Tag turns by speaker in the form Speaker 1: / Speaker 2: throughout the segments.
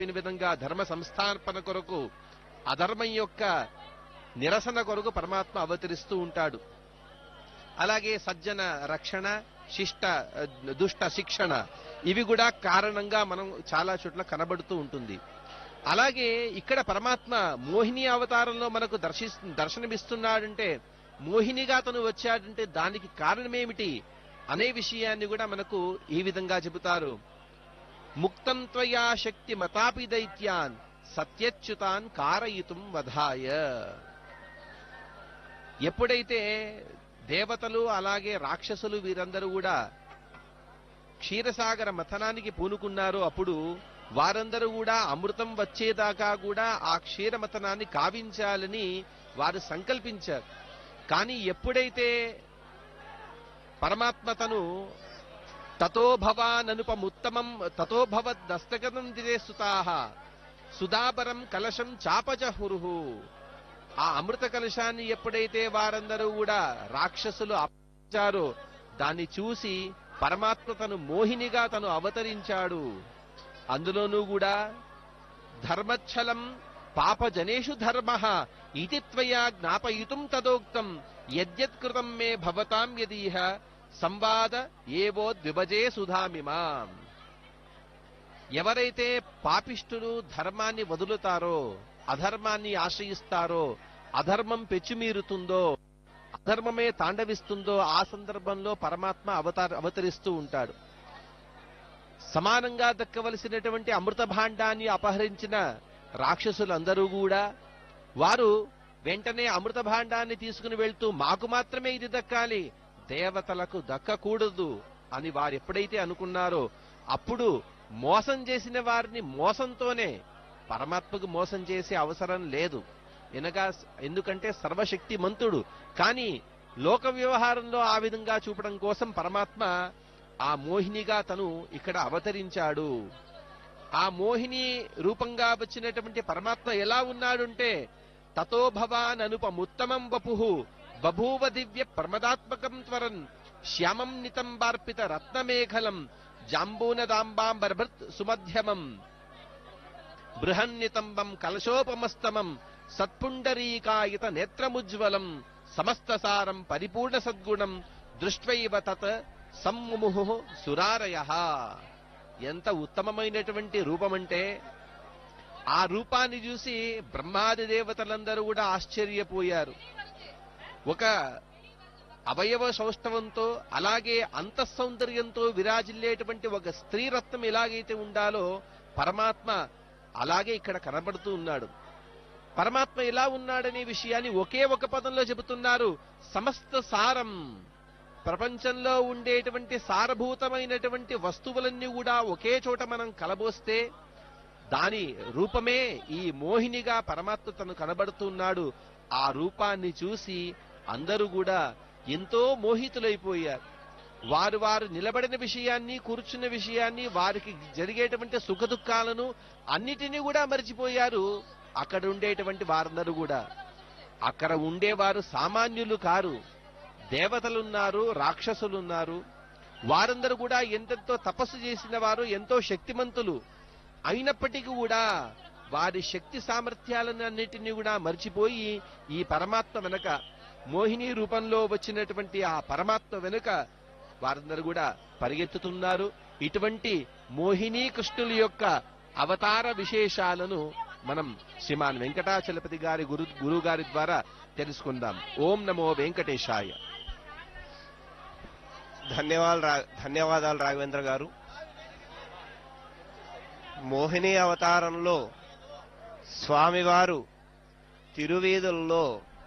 Speaker 1: చెప్పిన విధంగా ధర్మ సంస్థాపన కొరకు అధర్మం యొక్క నిరసన కొరకు పరమాత్మ అవతరిస్తూ ఉంటాడు అలాగే సజ్జన రక్షణ శిష్ట ఆ, దుష్ట శిక్షణ ఇవి కూడా కారణంగా మనం చాలా చోట్ల కనబడుతూ ఉంటుంది అలాగే ఇక్కడ పరమాత్మ మోహిని అవతారంలో మనకు దర్శి దర్శనమిస్తున్నాడంటే మోహినిగా తను వచ్చాడంటే దానికి కారణమేమిటి అనే విషయాన్ని కూడా మనకు ఈ విధంగా చెబుతారు ముక్తం త్వయా శక్తి మతాపి దైత్యాన్ సత్యచ్యుతాన్ కారయితుం వధాయ ఎప్పుడైతే దేవతలు అలాగే రాక్షసులు వీరందరూ కూడా క్షీరసాగర మథనానికి పూనుకున్నారో అప్పుడు వారందరూ కూడా అమృతం వచ్చేదాకా కూడా ఆ క్షీర మథనాన్ని కావించాలని వారు సంకల్పించారు కానీ ఎప్పుడైతే పరమాత్మ తను తతో భవాననుపముత్తమం తతో భవద్దస్తగతం దిదే సుతాహ సుధాపరం కలశం చాపజహురుహు ఆ అమృత కలశాన్ని ఎప్పుడైతే వారందరూ కూడా రాక్షసులు అపచారో దాన్ని చూసి పరమాత్మ తను మోహినిగా తను అవతరించాడు అందులోనూ కూడా ధర్మచ్ఛలం పాపజనేషు ధర్మ ఇది త్వయా జ్ఞాపయితుం తదోక్తం యద్యత్కృతం మే భవతాం యదీహ సంవాద ఏవో ద్విభజే సుధామిమాం ఎవరైతే పాపిష్టులు ధర్మాన్ని వదులుతారో అధర్మాన్ని ఆశ్రయిస్తారో అధర్మం పెచ్చుమీరుతుందో అధర్మమే తాండవిస్తుందో ఆ సందర్భంలో పరమాత్మ అవతార అవతరిస్తూ ఉంటాడు సమానంగా దక్కవలసినటువంటి అమృత భాండాన్ని అపహరించిన రాక్షసులందరూ కూడా వారు వెంటనే అమృత భాండాన్ని తీసుకుని వెళ్తూ మాకు మాత్రమే ఇది దక్కాలి దేవతలకు దక్కకూడదు అని వారు ఎప్పుడైతే అనుకున్నారో అప్పుడు మోసం చేసిన వారిని మోసంతోనే పరమాత్మకు మోసం చేసే అవసరం లేదు ఎనగా ఎందుకంటే సర్వశక్తిమంతుడు కానీ లోక వ్యవహారంలో ఆ విధంగా చూపడం కోసం పరమాత్మ ఆ మోహినిగా తను ఇక్కడ అవతరించాడు ఆ మోహిని రూపంగా వచ్చినటువంటి పరమాత్మ ఎలా ఉన్నాడుంటే తతో భవాన్ అనుపముత్తమం వపుః బభూవ దివ్య ప్రమదాత్మకం త్వరన్ శ్యామం నితంబార్పిత రత్నమేఖలం జాంబూనదాంబాంబర్భృత్ సుమధ్యమం బృహన్నితంబం కలశోపమస్తమం సత్పుండరీకాయత నేత్రముజ్వలం సమస్తసారం పరిపూర్ణ సద్గుణం దృష్ట్వైవ తత్ సమ్ముముహు సురారయ ఎంత ఉత్తమమైనటువంటి రూపమంటే ఆ రూపాన్ని చూసి బ్రహ్మాది దేవతలందరూ కూడా ఆశ్చర్యపోయారు ఒక అవయవ సౌష్ఠవంతో అలాగే అంతఃసౌందర్యంతో విరాజిల్లేటువంటి ఒక స్త్రీరత్నం ఎలాగైతే ఉండాలో పరమాత్మ అలాగే ఇక్కడ కనబడుతూ ఉన్నాడు పరమాత్మ ఎలా ఉన్నాడనే విషయాన్ని ఒకే ఒక పదంలో చెబుతున్నారు సమస్త సారం ప్రపంచంలో ఉండేటువంటి సారభూతమైనటువంటి వస్తువులన్నీ కూడా ఒకే చోట మనం కలబోస్తే దాని రూపమే ఈ మోహినిగా పరమాత్మ తను కనబడుతున్నాడు ఆ రూపాన్ని చూసి అందరూ కూడా ఎంతో మోహితులైపోయారు వారు వారు నిలబడిన విషయాన్ని కూర్చున్న విషయాన్ని వారికి జరిగేటువంటి సుఖ దుఃఖాలను అన్నిటినీ కూడా మర్చిపోయారు అక్కడ ఉండేటువంటి వారందరూ కూడా అక్కడ ఉండేవారు సామాన్యులు కారు దేవతలున్నారు రాక్షసులున్నారు వారందరూ కూడా ఎంతెంతో తపస్సు చేసిన వారు ఎంతో శక్తిమంతులు అయినప్పటికీ కూడా వారి శక్తి సామర్థ్యాలను అన్నిటినీ కూడా మర్చిపోయి ఈ పరమాత్మ వెనక మోహిని రూపంలో వచ్చినటువంటి ఆ పరమాత్మ వెనుక వారందరూ కూడా పరిగెత్తుతున్నారు ఇటువంటి మోహిని కృష్ణుల యొక్క అవతార విశేషాలను మనం శ్రీమాన్ వెంకటాచలపతి గారి గురు గురువు గారి ద్వారా తెలుసుకుందాం ఓం నమో వెంకటేశాయ
Speaker 2: ధన్యవాదాలు రా ధన్యవాదాలు రాఘవేంద్ర గారు మోహిని అవతారంలో స్వామివారు తిరువీధుల్లో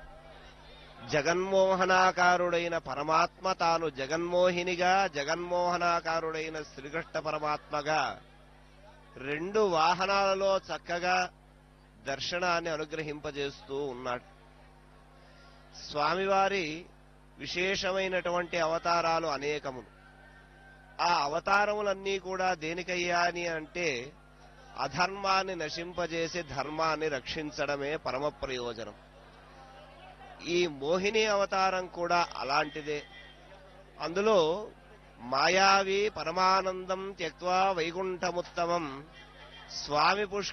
Speaker 2: జగన్మోహనాకారుడైన పరమాత్మ తాను జగన్మోహినిగా జగన్మోహనాకారుడైన శ్రీకృష్ణ పరమాత్మగా రెండు వాహనాలలో చక్కగా దర్శనాన్ని అనుగ్రహింపజేస్తూ ఉన్నాడు స్వామివారి విశేషమైనటువంటి అవతారాలు అనేకములు ఆ అవతారములన్నీ కూడా దేనికయ్యా అని అంటే అధర్మాన్ని నశింపజేసి ధర్మాన్ని రక్షించడమే పరమ ప్రయోజనం ఈ మోహిని అవతారం కూడా అలాంటిదే అందులో మాయావి పరమానందం త్యక్వా వైకుంఠముత్తమం స్వామి పుష్కరాలు